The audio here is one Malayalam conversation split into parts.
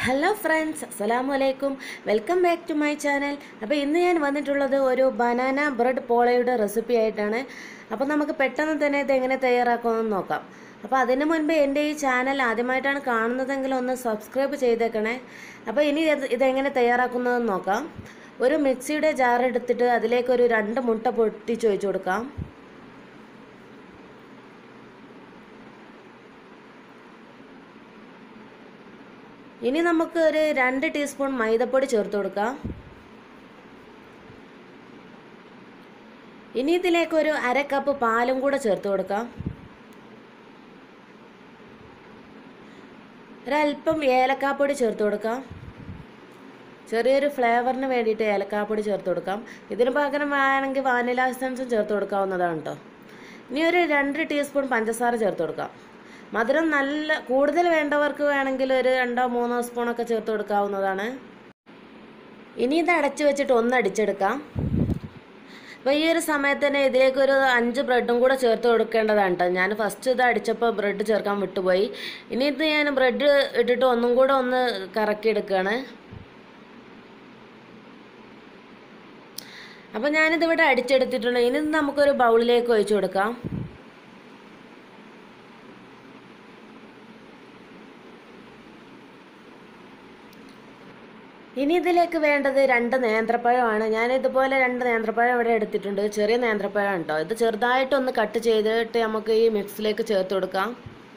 ഹലോ ഫ്രണ്ട്സ് അസ്സലാമു അലൈക്കും welcome back to my channel അപ്പോൾ ഇന്ന് ഞാൻ വന്നിട്ടുള്ളത് ഒരു ബനാന ബ്രെഡ് പോളയുടെ റെസിപ്പി ആയിട്ടാണ് അപ്പോൾ നമുക്ക് പെട്ടെന്ന് തന്നെ ഇത് എങ്ങനെ തയ്യാറാക്കുമെന്ന് നോക്കാം അപ്പോൾ അതിന് മുൻപ് എൻ്റെ ഈ ചാനൽ ആദ്യമായിട്ടാണ് കാണുന്നതെങ്കിൽ ഒന്ന് സബ്സ്ക്രൈബ് ചെയ്തേക്കണേ അപ്പോൾ ഇനി ഇത് ഇതെങ്ങനെ തയ്യാറാക്കുന്നതെന്ന് നോക്കാം ഒരു മിക്സിയുടെ ജാർ എടുത്തിട്ട് അതിലേക്ക് ഒരു രണ്ട് മുട്ട പൊട്ടിച്ച് ഒഴിച്ചു കൊടുക്കാം ഇനി നമുക്ക് ഒരു രണ്ട് ടീസ്പൂൺ മൈദപ്പൊടി ചേർത്ത് കൊടുക്കാം ഇനി ഇതിലേക്ക് ഒരു അര കപ്പ് പാലും കൂടെ ചേർത്ത് കൊടുക്കാം ഒരല്പം ഏലക്കാപ്പൊടി ചേർത്ത് കൊടുക്കാം ചെറിയൊരു ഫ്ലേവറിന് വേണ്ടിയിട്ട് ഏലക്കാപ്പൊടി ചേർത്ത് കൊടുക്കാം ഇതിന് പകരം വേണമെങ്കിൽ വാനില എസൻസും ചേർത്ത് കൊടുക്കാവുന്നതാണ് കേട്ടോ ഇനി ഒരു രണ്ട് ടീസ്പൂൺ പഞ്ചസാര ചേർത്ത് കൊടുക്കാം മധുരം നല്ല കൂടുതൽ വേണ്ടവർക്ക് വേണമെങ്കിൽ ഒരു രണ്ടോ മൂന്നോ സ്പൂണൊക്കെ ചേർത്ത് കൊടുക്കാവുന്നതാണ് ഇനി ഇത് അടച്ചു വെച്ചിട്ട് ഒന്ന് അടിച്ചെടുക്കാം അപ്പോൾ ഈ ഒരു സമയത്ത് തന്നെ ഇതിലേക്ക് ഒരു അഞ്ച് ബ്രെഡും കൂടെ ചേർത്ത് കൊടുക്കേണ്ടതാണ് കേട്ടോ ഞാൻ ഫസ്റ്റ് ഇത് അടിച്ചപ്പോൾ ബ്രെഡ് ചേർക്കാൻ വിട്ടുപോയി ഇനി ഇത് ഞാൻ ബ്രെഡ് ഇട്ടിട്ട് ഒന്നും കൂടെ ഒന്ന് കറക്കി എടുക്കുകയാണ് അപ്പോൾ ഞാനിതിവിടെ അടിച്ചെടുത്തിട്ടുണ്ട് ഇനി ഇത് നമുക്കൊരു ബൗളിലേക്ക് ഒഴിച്ചു കൊടുക്കാം ഇനി ഇതിലേക്ക് വേണ്ടത് രണ്ട് നേന്ത്രപ്പഴമാണ് ഞാൻ ഇതുപോലെ രണ്ട് നേന്ത്രപ്പഴം ഇവിടെ എടുത്തിട്ടുണ്ട് ചെറിയ നേന്ത്രപ്പഴം കേട്ടോ ഇത് ചെറുതായിട്ടൊന്ന് കട്ട് ചെയ്തിട്ട് നമുക്ക് ഈ മിക്സിലേക്ക് ചേർത്ത് കൊടുക്കാം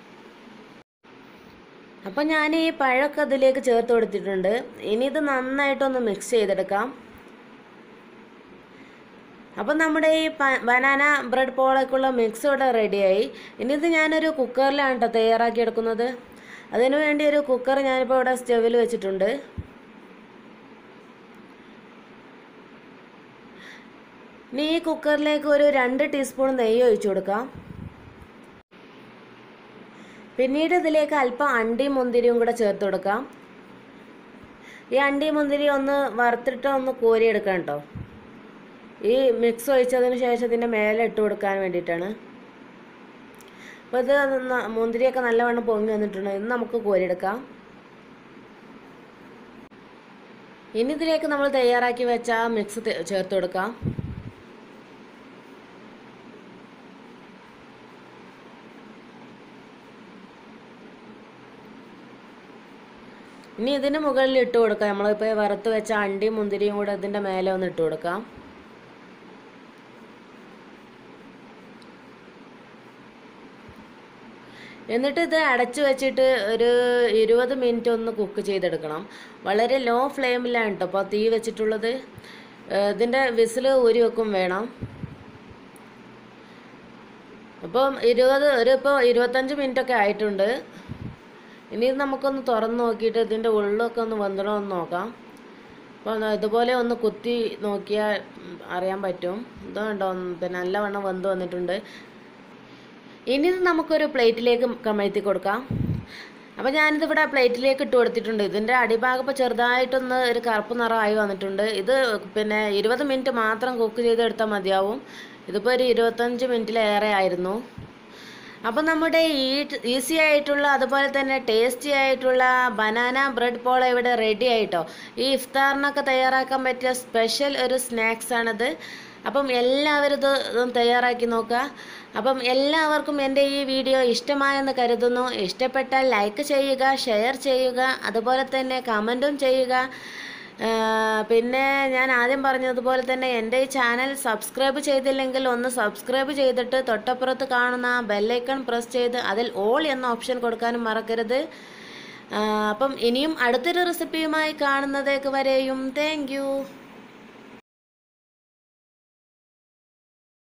അപ്പം ഞാൻ ഈ പഴമൊക്കെ അതിലേക്ക് ചേർത്ത് കൊടുത്തിട്ടുണ്ട് ഇനി ഇത് നന്നായിട്ടൊന്ന് മിക്സ് ചെയ്തെടുക്കാം അപ്പം നമ്മുടെ ഈ ബനാന ബ്രെഡ് പോളേക്കുള്ള മിക്സ് ഇവിടെ റെഡിയായി ഇനി ഇത് ഞാനൊരു കുക്കറിലാണ് കേട്ടോ തയ്യാറാക്കി എടുക്കുന്നത് അതിനു വേണ്ടി ഒരു കുക്കർ ഞാനിപ്പോൾ ഇവിടെ സ്റ്റവിൽ വെച്ചിട്ടുണ്ട് ഇനി ഈ കുക്കറിലേക്ക് ഒരു രണ്ട് ടീസ്പൂൺ നെയ്യ് ഒഴിച്ചു കൊടുക്കാം പിന്നീട് ഇതിലേക്ക് അല്പം അണ്ടിയും മുന്തിരിയും കൂടെ ചേർത്ത് കൊടുക്കാം ഈ അണ്ടിയും മുന്തിരി ഒന്ന് വറുത്തിട്ട് ഒന്ന് കോരിയെടുക്കാം കേട്ടോ ഈ മിക്സ് ഒഴിച്ചതിന് ശേഷം ഇതിൻ്റെ മേലെ ഇട്ട് കൊടുക്കാൻ വേണ്ടിയിട്ടാണ് അപ്പോൾ ഇത് മുന്തിരിയൊക്കെ നല്ലവണ്ണം പൊങ്ങി വന്നിട്ടുണ്ട് ഇത് നമുക്ക് കോരിയെടുക്കാം ഇനി ഇതിലേക്ക് നമ്മൾ തയ്യാറാക്കി വെച്ച ആ മിക്സ് ചേർത്ത് കൊടുക്കാം ഇനി ഇതിന് മുകളിൽ ഇട്ട് കൊടുക്കാം നമ്മളിപ്പോൾ വറുത്ത് വെച്ച അണ്ടിയും മുന്തിരിയും കൂടെ ഇതിൻ്റെ മേലെ ഒന്ന് ഇട്ട് കൊടുക്കാം എന്നിട്ട് ഇത് അടച്ചു വെച്ചിട്ട് ഒരു ഇരുപത് മിനിറ്റ് ഒന്ന് കുക്ക് ചെയ്തെടുക്കണം വളരെ ലോ ഫ്ലെയിമിലാണ് കേട്ടോ അപ്പോൾ തീ വെച്ചിട്ടുള്ളത് ഇതിൻ്റെ വിസിൽ ഊരി വെക്കും വേണം അപ്പം ഇരുപത് ഒരു ഇപ്പോൾ ഇരുപത്തഞ്ച് മിനിറ്റൊക്കെ ആയിട്ടുണ്ട് ഇനി നമുക്കൊന്ന് തുറന്ന് നോക്കിയിട്ട് ഇതിൻ്റെ ഉള്ളൊക്കെ ഒന്ന് വെന്തണോ എന്ന് നോക്കാം അപ്പോൾ ഇതുപോലെ ഒന്ന് കുത്തി നോക്കിയാൽ അറിയാൻ പറ്റും ഇതുണ്ടോ പിന്നെ നല്ലവണ്ണം വെന്ത് വന്നിട്ടുണ്ട് ഇനി ഇത് നമുക്കൊരു പ്ലേറ്റിലേക്ക് കമഴ്ത്തി കൊടുക്കാം അപ്പോൾ ഞാനിതിവിടെ പ്ലേറ്റിലേക്ക് ഇട്ട് കൊടുത്തിട്ടുണ്ട് ഇതിൻ്റെ അടിഭാഗം ഇപ്പോൾ ചെറുതായിട്ടൊന്ന് ഒരു കറുപ്പ് നിറമായി വന്നിട്ടുണ്ട് ഇത് പിന്നെ ഇരുപത് മിനിറ്റ് മാത്രം കുക്ക് ചെയ്തെടുത്താൽ മതിയാവും ഇതിപ്പോൾ ഒരു ഇരുപത്തഞ്ച് മിനിറ്റിലേറെ ആയിരുന്നു അപ്പോൾ നമ്മുടെ ഈ ഈസി ആയിട്ടുള്ള അതുപോലെ തന്നെ ടേസ്റ്റി ആയിട്ടുള്ള ബനാന ബ്രെഡ് പോള ഇവിടെ റെഡി ആയിട്ടോ ഈ ഇഫ്താറിനൊക്കെ തയ്യാറാക്കാൻ പറ്റിയ സ്പെഷ്യൽ ഒരു സ്നാക്സ് ആണിത് അപ്പം എല്ലാവരും ഇത് തയ്യാറാക്കി നോക്കുക അപ്പം എല്ലാവർക്കും എൻ്റെ ഈ വീഡിയോ ഇഷ്ടമായെന്ന് കരുതുന്നു ഇഷ്ടപ്പെട്ടാൽ ലൈക്ക് ചെയ്യുക ഷെയർ ചെയ്യുക അതുപോലെ തന്നെ കമൻറ്റും ചെയ്യുക പിന്നെ ഞാൻ ആദ്യം പറഞ്ഞതുപോലെ തന്നെ എൻ്റെ ഈ ചാനൽ സബ്സ്ക്രൈബ് ചെയ്തില്ലെങ്കിൽ ഒന്ന് സബ്സ്ക്രൈബ് ചെയ്തിട്ട് തൊട്ടപ്പുറത്ത് കാണുന്ന ബെല്ലൈക്കൺ പ്രസ് ചെയ്ത് അതിൽ ഓൾ എന്ന ഓപ്ഷൻ കൊടുക്കാനും മറക്കരുത് അപ്പം ഇനിയും അടുത്തൊരു റെസിപ്പിയുമായി കാണുന്നതേക്ക് വരെയും താങ്ക്